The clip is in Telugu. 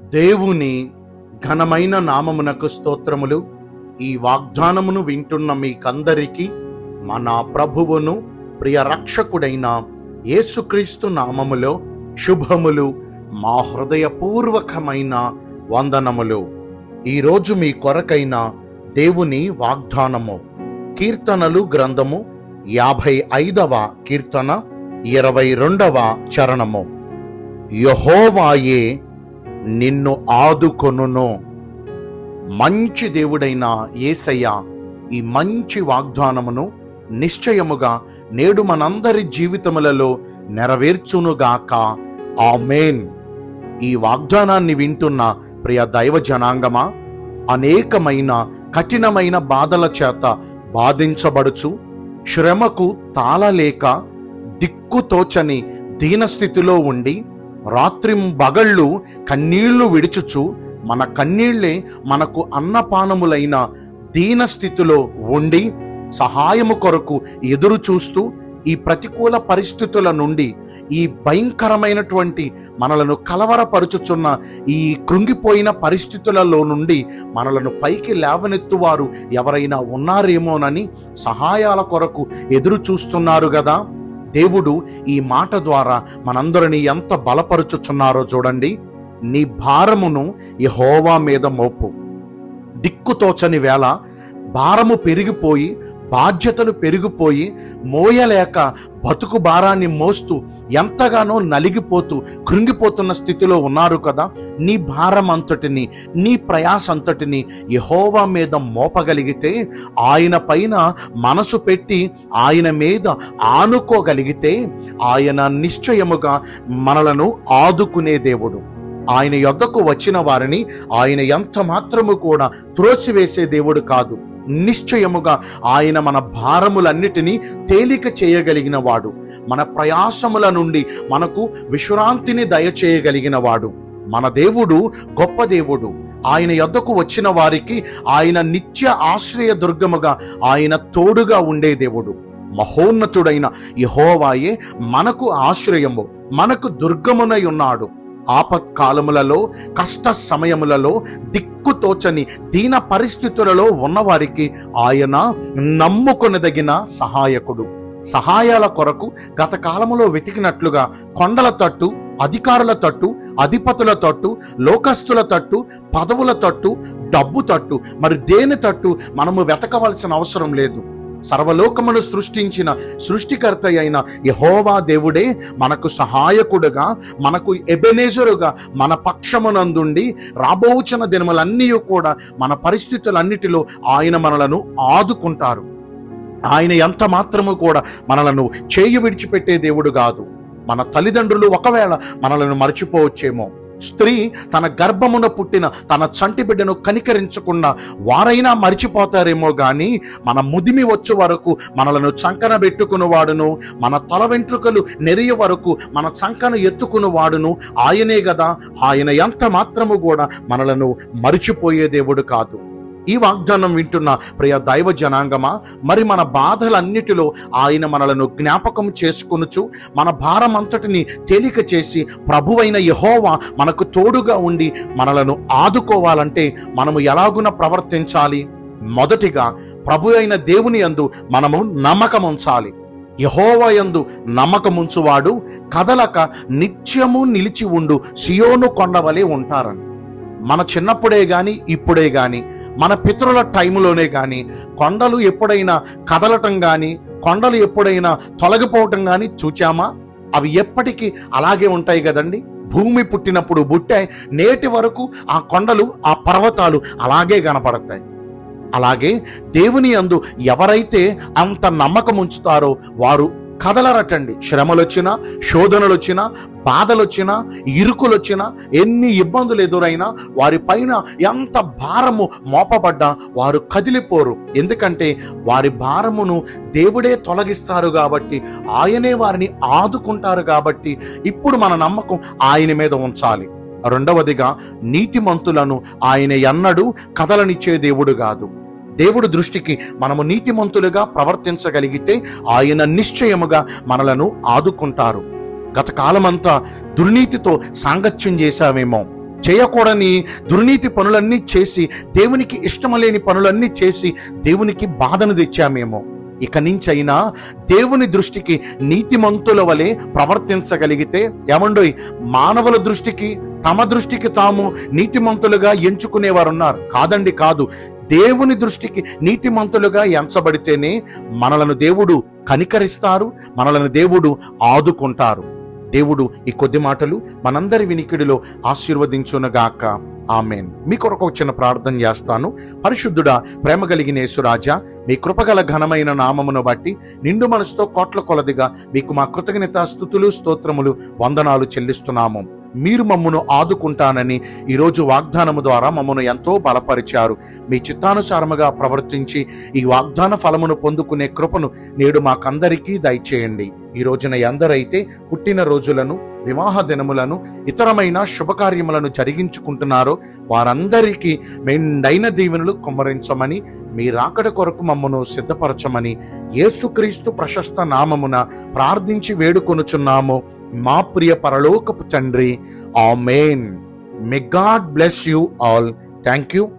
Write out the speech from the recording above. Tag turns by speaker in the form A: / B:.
A: దేవుని ఘనమైన నామమునకు స్తోత్రములు ఈ వాగ్దానమును వింటున్న మీకందరికీ మన ప్రభువును ప్రియ రక్షకుడైన యేసుక్రీస్తు నామములో శుభములు మా హృదయపూర్వకమైన వందనములు ఈరోజు మీ కొరకైన దేవుని వాగ్దానము కీర్తనలు గ్రంథము యాభై ఐదవ కీర్తన ఇరవై రెండవ చరణము యహోవాయే నిన్ను ఆదుకొనును మంచి దేవుడైన యేసయ్య ఈ మంచి వాగ్దానమును నిశ్చయముగా నేడు మనందరి జీవితములలో నెరవేర్చునుగాక ఆమేన్ ఈ వాగ్దానాన్ని వింటున్న ప్రియ దైవ జనాంగమా అనేకమైన కఠినమైన బాధల చేత బాధించబడుచు శ్రమకు తాళలేక దిక్కుతోచని దీనస్థితిలో ఉండి రాత్రింబగళ్ళు కన్నీళ్లు విడుచుచు మన కన్నీళ్లే మనకు అన్నపానములైన దీనస్థితిలో ఉండి సహాయము కొరకు ఎదురు చూస్తూ ఈ ప్రతికూల పరిస్థితుల నుండి ఈ భయంకరమైనటువంటి మనలను కలవరపరుచుచున్న ఈ కృంగిపోయిన పరిస్థితులలో నుండి మనలను పైకి లేవనెత్తువారు ఎవరైనా ఉన్నారేమోనని సహాయాల కొరకు ఎదురు చూస్తున్నారు కదా దేవుడు ఈ మాట ద్వారా మనందరినీ ఎంత బలపరుచుచున్నారో చూడండి నీ భారమును యెహోవా మీద మోపు దిక్కుతోచని వేళ భారము పెరిగిపోయి బాధ్యతలు పెరిగిపోయి మోయలేక బతుకు భారాన్ని మోస్తూ ఎంతగానో నలిగిపోతూ కృంగిపోతున్న స్థితిలో ఉన్నారు కదా నీ భారం అంతటిని నీ ప్రయాస అంతటిని యహోవా మీద మోపగలిగితే ఆయన పైన మనసు పెట్టి ఆయన మీద ఆనుకోగలిగితే ఆయన నిశ్చయముగా మనలను ఆదుకునే దేవుడు ఆయన యొద్దకు వచ్చిన వారిని ఆయన ఎంత మాత్రము కూడా త్రోసివేసే దేవుడు కాదు నిశ్చయముగా ఆయన మన భారములన్నిటినీ తేలిక చేయగలిగిన వాడు మన ప్రయాసముల నుండి మనకు విశ్రాంతిని దయచేయగలిగిన వాడు మన దేవుడు గొప్ప దేవుడు ఆయన యొద్దకు వచ్చిన వారికి ఆయన నిత్య ఆశ్రయ దుర్గముగా ఆయన తోడుగా ఉండే దేవుడు మహోన్నతుడైన యహోవాయే మనకు ఆశ్రయము మనకు దుర్గమునై ఉన్నాడు ఆపత్కాలములలో కష్ట సమయములలో దిక్కుతోచని దీన పరిస్థితులలో ఉన్నవారికి ఆయన నమ్ముకొనదగిన సహాయకుడు సహాయాల కొరకు గత కాలములో వెతికినట్లుగా కొండల తట్టు అధికారుల తట్టు అధిపతుల తట్టు లోకస్తుల తట్టు పదవుల తట్టు డబ్బు తట్టు మరి దేని తట్టు మనము వెతకవలసిన అవసరం లేదు సర్వలోకమును సృష్టించిన సృష్టికర్త అయిన యహోవా దేవుడే మనకు సహాయకుడుగా మనకు ఎబెనేజరుగా మన పక్షమునందుండి రాబోచున్న దినములన్నీ కూడా మన పరిస్థితులన్నిటిలో ఆయన మనలను ఆదుకుంటారు ఆయన ఎంత మాత్రము కూడా మనలను చేయి విడిచిపెట్టే దేవుడు కాదు మన తల్లిదండ్రులు ఒకవేళ మనలను మర్చిపోవచ్చేమో స్త్రీ తన గర్భమున పుట్టిన తన చంటి బిడ్డను కనికరించకుండా వారైనా మరిచిపోతారేమో గాని మన ముదిమి వచ్చే వరకు మనలను చంకన పెట్టుకుని వాడును మన తల వెంట్రుకలు నెరియ వరకు మన చంకను ఎత్తుకుని వాడును ఆయనే కదా ఆయన ఎంత మాత్రము కూడా మనలను మరిచిపోయే దేవుడు కాదు ఈ వాగ్దానం వింటున్న ప్రియ దైవ జనాంగమా మరి మన బాధలన్నిటిలో ఆయన మనలను జ్ఞాపకం చేసుకొనుచు మన భారం అంతటిని తేలిక చేసి ప్రభువైన యహోవా మనకు తోడుగా ఉండి మనలను ఆదుకోవాలంటే మనము ఎలాగున ప్రవర్తించాలి మొదటిగా ప్రభు అయిన దేవుని యందు మనము నమ్మకం ఉంచాలి యహోవా యందు నమ్మకముంచువాడు కదలక నిత్యము నిలిచి ఉండు సియోను కొండవలే ఉంటారని మన చిన్నప్పుడే గాని ఇప్పుడే గాని మన పితరుల టైములోనే కానీ కొండలు ఎప్పుడైనా కదలటం కానీ కొండలు ఎప్పుడైనా తొలగిపోవటం కానీ చూచామా అవి ఎప్పటికీ అలాగే ఉంటాయి కదండి భూమి పుట్టినప్పుడు బుట్టాయి నేటి వరకు ఆ కొండలు ఆ పర్వతాలు అలాగే కనపడతాయి అలాగే దేవుని అందు ఎవరైతే అంత నమ్మకం ఉంచుతారో వారు కదలరటండి శ్రమలు వచ్చినా శోధనలు వచ్చినా బాధలు వచ్చినా ఇరుకులు వచ్చినా ఎన్ని ఇబ్బందులు ఎదురైనా వారి పైన ఎంత భారము మోపబడ్డా వారు కదిలిపోరు ఎందుకంటే వారి భారమును దేవుడే తొలగిస్తారు కాబట్టి ఆయనే వారిని ఆదుకుంటారు కాబట్టి ఇప్పుడు మన నమ్మకం ఆయన మీద ఉంచాలి రెండవదిగా నీతిమంతులను ఆయన ఎన్నడూ కదలనిచ్చే దేవుడు కాదు దేవుడు దృష్టికి మనము నీతిమంతులుగా ప్రవర్తించగలిగితే ఆయన నిశ్చయముగా మనలను ఆదుకుంటారు గత కాలమంతా దుర్నీతితో సాంగత్యం చేశామేమో చేయకూడని దుర్నీతి పనులన్నీ చేసి దేవునికి ఇష్టమలేని పనులన్నీ చేసి దేవునికి బాధను తెచ్చామేమో ఇక నుంచైనా దేవుని దృష్టికి నీతిమంతుల వలె ప్రవర్తించగలిగితే ఏమండోయ్ మానవుల దృష్టికి తమ దృష్టికి తాము నీతిమంతులుగా ఎంచుకునేవారు ఉన్నారు కాదండి కాదు దేవుని దృష్టికి నీతిమంతులుగా ఎంచబడితేనే మనలను దేవుడు కనికరిస్తారు మనలను దేవుడు ఆదుకుంటారు దేవుడు ఈ కొద్ది మాటలు మనందరి వినికిడిలో ఆశీర్వదించునగాక ఆమెన్ మీ కొరకు ఒక చిన్న ప్రార్థన చేస్తాను పరిశుద్ధుడా ప్రేమ కలిగిన యేసురాజా మీ కృపగల ఘనమైన నామమును బట్టి నిండు మనసుతో కోట్ల కొలదిగా మీకు మా కృతజ్ఞత స్థుతులు స్తోత్రములు వందనాలు చెల్లిస్తున్నాము మీరు మమ్మను ఆదుకుంటానని ఈరోజు వాగ్దానము ద్వారా మమ్మను ఎంతో బలపరిచారు మీ చిత్తానుసారముగా ప్రవర్తించి ఈ వాగ్దాన ఫలమును పొందుకునే కృపను నేడు మాకందరికీ దయచేయండి ఈ రోజున ఎందరైతే పుట్టిన రోజులను వివాహ దినములను ఇతరమైన శుభకార్యములను జరిగించుకుంటున్నారో వారందరికీ మెండైన దీవెనలు కుమ్మరించమని మీ రాకడ కొరకు మమ్మను సిద్ధపరచమని యేసుక్రీస్తు ప్రశస్త నామమున ప్రార్థించి వేడుకొనుచున్నాము మా ప్రియ పరలోకపు తండ్రి amen may God bless you all thank you